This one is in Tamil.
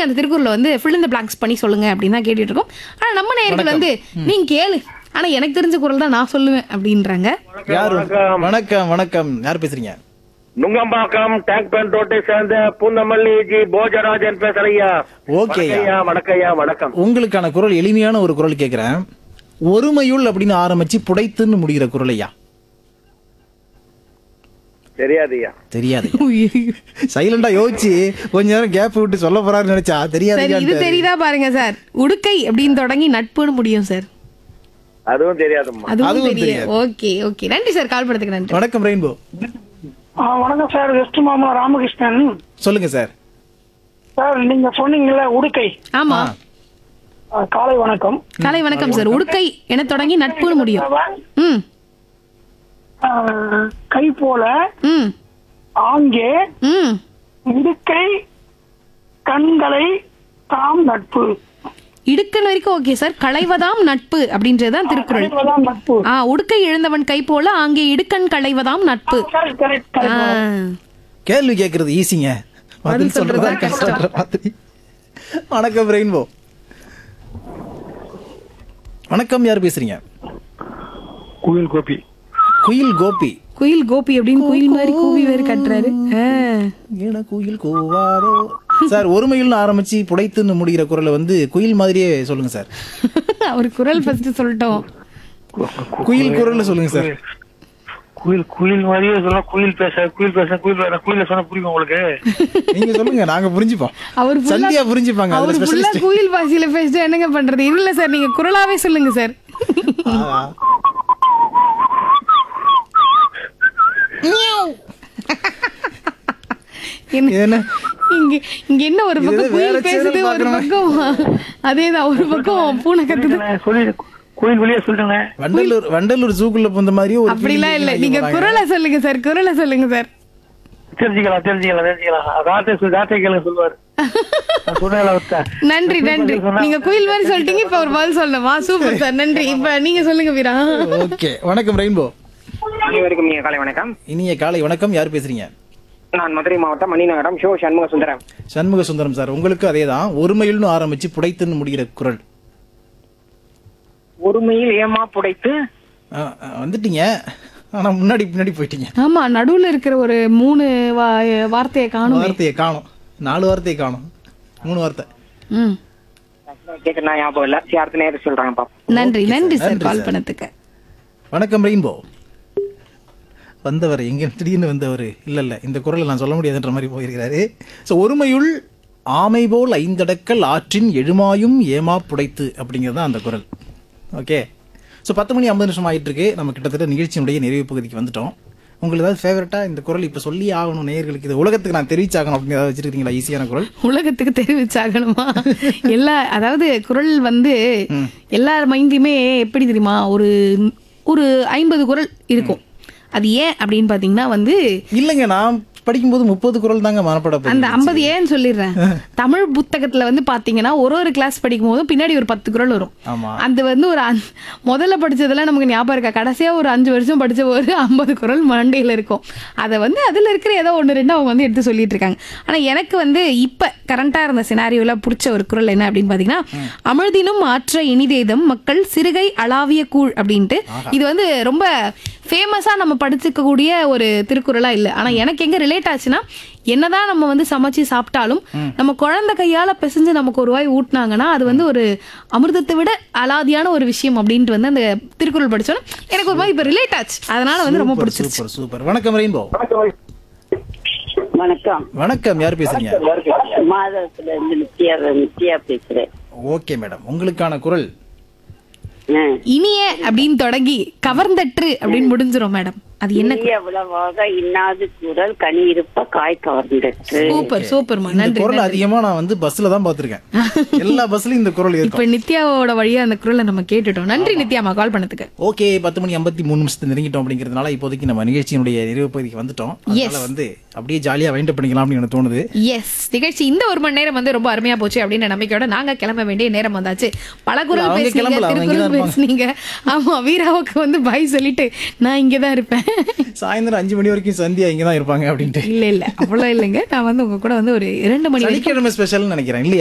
அந்த திருக்குறளை வந்து ஃபுல் இந்த பிளாங்க்ஸ் பண்ணி சொல்லுங்க அப்படின்னு தான் கேட்டுட்டு இருக்கோம் ஆனா நம்ம நேயர்கள் வந்து நீங்க கேளு ஆனா எனக்கு தெரிஞ்ச குரல் தான் நான் சொல்லுவேன் அப்படின்றாங்க யார் வணக்கம். வணக்கம் வணக்கம் யார் பேசுறீங்க நுங்கம்பாக்கம் டேங்க் பேண்ட் ரோட்டை சேர்ந்த பூந்தமல்லி ஜி போஜராஜன் பேசுறையா ஓகே வணக்கம்யா வணக்கம்யா வணக்கம் உங்களுக்கான குரல் எளிமையான ஒரு குரல் கேக்குறேன் ஒருமையுள் அப்படின்னு ஆரம்பிச்சு புடைத்துன்னு முடிகிற குரல் ஐயா தெரியாதுயா தெரியாது சைலண்டா யோசிச்சு கொஞ்ச நேரம் கேப் விட்டு சொல்ல போறாருன்னு நினைச்சா சரி இது தெரியாது தெரியுதா பாருங்க சார் உடுக்கை அப்படின்னு தொடங்கி நட்புன்னு முடியும் சார் அதுவும் தெரியாதும்மா அதுவும் அதுவும் தெரியும் தெரியாது. ஓகே ஓகே நன்றி சார் கால் பண்ணதுக்கு நன்றி வணக்கம் ரெயின்போ ஆ, வணக்கம் சார் வெஸ்ட் மாமா ராமகிருஷ்ணன் சொல்லுங்க சார் சார் நீங்க சொன்னீங்கல்ல உடுக்கை ஆமா ஆ, காலை வணக்கம் காலை வணக்கம் சார் உடுக்கை என தொடங்கி நட்புன்னு முடியும் ம் ஆ, கை போல ம் ஆங்கே ம் இடுக்கை கண்களை தாம் நட்பு இடுக்கன் வரைக்கும் ஓகே சார் களைவதாம் நட்பு அப்படின்றதுதான் திருக்குறள் களைவதாம் நட்பு ஆ உடுக்கை இழந்தவன் கை போல அங்கே இடுக்கண் களைவதாம் நட்பு கரெக்ட் கரெக்ட் ஆ, கரெக்ட் கேள்வி கேட்கறது ஈஸிங்க பதில் சொல்றதா கஷ்டன்ற மாதிரி வணக்கம் ரெயின்போ வணக்கம் யார் பேசுறீங்க குயில் கோபி குயில் கோபி குயில் கோபி அப்படின்னு குயில் மாதிரி கூவி வேறு கட்டுறாரு ஆ. ஏன குயில் கூவாதோ சார் ஒருமையில் ஆரம்பிச்சு புடைத்துன்னு முடிகிற குரலை வந்து குயில் மாதிரியே சொல்லுங்க சார் அவர் குரல் ஃபர்ஸ்ட் சொல்லிட்டோம் குயில் குரல்ல சொல்லுங்க சார் குயில் குயில் மாதிரியே சொல்ல குயில் பேச குயில் பேச குயில் பேச குயில சொன்னா புரியும் உங்களுக்கு நீங்க சொல்லுங்க நாங்க புரிஞ்சுப்போம் அவர் full-ஆ- சந்தியா புரிஞ்சுப்பாங்க அதுல அவர் ஃபுல்லா ஸ்பெஷலிஸ்ட் குயில் பாசியில பேசிட்டு என்னங்க பண்றது இல்ல சார் நீங்க குரலாவே சொல்லுங்க சார் என்ன என்ன இங்க இங்க என்ன ஒரு இது பக்கம் வேற குயில் பேசுது channel ஒரு பார்க்கறோம். பக்கம் அதேதான் ஒரு பக்கம் பூனை கத்துது சொல்லி குயில் வெளியே சொல்லுங்க வண்டலூர் வண்டலூர் ஜூக்குள்ள போந்த மாதிரியே ஒரு அப்படிலாம் இல்ல feeling நீங்க வராங்க. குரலை சொல்லுங்க சார் குரலை சொல்லுங்க சார் தெரிஞ்சுக்கலாம் தெரிஞ்சுக்கலாம் தெரிஞ்சுக்கலாம் ராத்திரி சொல் ராத்திரி கேளுங்க சொல்லுவாரு நான் சொன்னேன்ல அவர்ட்ட. நன்றி நன்றி நீங்க குயில் மாதிரி சொல்லிட்டீங்க இப்ப ஒரு பதில் சொல்லணுமா சூப்பர் சார் நன்றி இப்ப நீங்க சொல்லுங்க வீரா ஓகே வணக்கம் ரெயின்போ அனைவருக்கும் இனிய காலை வணக்கம் இனிய காலை வணக்கம் யார் பேசுறீங்க நான் மதுரை மாவட்டம் மணிநகரம் ஷோ சண்முக சுந்தரம் சண்முக சுந்தரம் சார் உங்களுக்கு அதேதான் ஒருமையில்னு ஆரம்பிச்சு புடைத்துன்னு முடிகிற குரல் ஒருமையில் ஏமா புடைத்து ஆ, ஆ, வந்துட்டீங்க ஆனா முன்னாடி பின்னாடி போயிட்டீங்க ஆமா நடுவுல இருக்கிற ஒரு மூணு வா- வார்த்தையை காணும் வார்த்தையை காணும் நாலு வார்த்தையை காணும் மூணு வார்த்தை ம் கேட்க நான் ஞாபகம் இல்ல சரி அடுத்த நேரம் சொல்றாங்க பாப்போம் நன்றி நன்றி சார் நன்றி கால் சார். பண்ணதுக்கு வணக்கம் ரெயின்போ வந்தவர் எங்க திடீர்னு வந்தவர் இல்ல இல்ல இந்த குரலை நான் சொல்ல முடியாதுன்ற மாதிரி போயிருக்கிறாரு ஸோ ஒருமையுள் ஆமை போல் ஐந்தடக்கல் ஆற்றின் எழுமாயும் ஏமா புடைத்து அப்படிங்கிறது தான் அந்த குரல் ஓகே ஸோ பத்து மணி ஐம்பது நிமிஷம் ஆயிட்டு இருக்கு நம்ம கிட்டத்தட்ட நிகழ்ச்சியினுடைய நிறைவு பகுதிக்கு வந்துட்டோம் உங்களுக்கு ஏதாவது ஃபேவரட்டா இந்த குரல் இப்போ சொல்லி ஆகணும் நேயர்களுக்கு இது உலகத்துக்கு நான் தெரிவிச்சாகணும் அப்படின்னு ஏதாவது வச்சிருக்கீங்களா ஈஸியான குரல் உலகத்துக்கு தெரிவிச்சாகணுமா எல்லா அதாவது குரல் வந்து எல்லார் மைண்ட்லயுமே எப்படி தெரியுமா ஒரு ஒரு ஐம்பது குரல் இருக்கும் அது ஏன் அப்படின்னு பாத்தீங்கன்னா வந்து இல்லைங்க நான் படிக்கும்போது முப்பது குரல் தாங்க மனப்பட அந்த ஐம்பது ஏன்னு சொல்லிடுறேன் தமிழ் புத்தகத்துல வந்து பாத்தீங்கன்னா ஒரு ஒரு கிளாஸ் படிக்கும் போதும் பின்னாடி ஒரு பத்து குரல் வரும் ஆமா அது வந்து ஒரு அஞ்- முதல்ல படிச்சதெல்லாம் நமக்கு ஞாபகம் இருக்கா கடைசியா ஒரு அஞ்சு வருஷம் படிச்ச ஒரு ஐம்பது குரல் மண்டையில இருக்கும் அதை வந்து அதுல இருக்கிற ஏதோ ஒன்று ரெண்டு அவங்க வந்து எடுத்து சொல்லிட்டு இருக்காங்க ஆனா எனக்கு வந்து இப்ப கரண்டா இருந்த சினாரியோல பிடிச்ச ஒரு குரல் என்ன அப்படின்னு பாத்தீங்கன்னா அமிழ்தினும் ஆற்ற இனிதேதம் மக்கள் சிறுகை அளாவிய கூழ் அப்படின்ட்டு இது வந்து ரொம்ப ஃபேமஸா நம்ம படிச்சுக்கக்கூடிய ஒரு திருக்குறளா இல்ல ஆனா எனக்கு எங்க ரிலேட் ஆச்சுன்னா என்னதான் நம்ம வந்து சமைச்சு சாப்பிட்டாலும் நம்ம குழந்தை கையால பிசைஞ்சு நமக்கு ஒரு வாய் ஊட்டினாங்கன்னா அது வந்து ஒரு அமிர்தத்தை விட அலாதியான ஒரு விஷயம் அப்படின்ட்டு வந்து அந்த திருக்குறள் படிச்சோன்னா எனக்கு ஒரு மாதிரி இப்ப ரிலேட் ஆச்சு அதனால வந்து ரொம்ப பிடிச்சிருச்சு சூப்பர் சூப்பர் வணக்கம் ரெயின்போ வணக்கம் வணக்கம் யார் பேசுறீங்க மாதவத்துல இருந்து நித்யா நித்யா பேசுறேன் ஓகே மேடம் உங்களுக்கான குரல் ஆ. இனிய அப்படின்னு தொடங்கி கவர்ந்தற்று அப்படின்னு முடிஞ்சிரும் மேடம் அது என்ன இனிய உளவாக இன்னாது குரல் கனி இருப்ப காய் கவர்ந்தற்று சூப்பர் சூப்பர்மா இந்த நன்றி குரல் அதிகமா நான் வந்து பஸ்ல தான் பாத்திருக்கேன் எல்லா பஸ்லயும் இந்த குரல் இப்ப இருக்கும் நித்யாவோட வழியா அந்த குரலை நம்ம கேட்டுட்டோம் நன்றி நித்யாமா கால் பண்ணதுக்கு ஓகே பத்து மணி ஐம்பத்தி மூணு நிமிஷத்து நெருங்கிட்டோம் அப்படிங்கிறதுனால இப்போதைக்கு நம்ம நிகழ்ச்சியினுடைய நிறைவு பகுதிக்கு வந்துட்டோம் அதனால வந்து அப்படியே ஜாலியா வைண்ட் பண்ணிக்கலாம் அப்படின்னு எனக்கு தோணுது எஸ் நிகழ்ச்சி இந்த ஒரு மணி நேரம் வந்து ரொம்ப அருமையா போச்சு அப்படின்னு நம்பிக்கையோட நாங்க கிளம்ப வேண்டிய நேரம் வந்தாச்சு பல குரல் அவங்க பேசுனீங்க கிளம்பல, அவங்க திருக்குறள் இங்கதான் பேசுனீங்க ஆமா வீராவுக்கு வந்து பாய் சொல்லிட்டு நான் இங்கதான் இருப்பேன் சாயந்தரம் அஞ்சு மணி வரைக்கும் சந்தியா இங்க தான் இருப்பாங்க அப்படின்ட்டு இல்ல இல்ல அவ்வளவு இல்லைங்க நான் வந்து உங்க கூட வந்து ஒரு இரண்டு மணி வரைக்கும் சனிக்கிழமை ஸ்பெஷல்னு நினைக்கிறேன் இல்லையா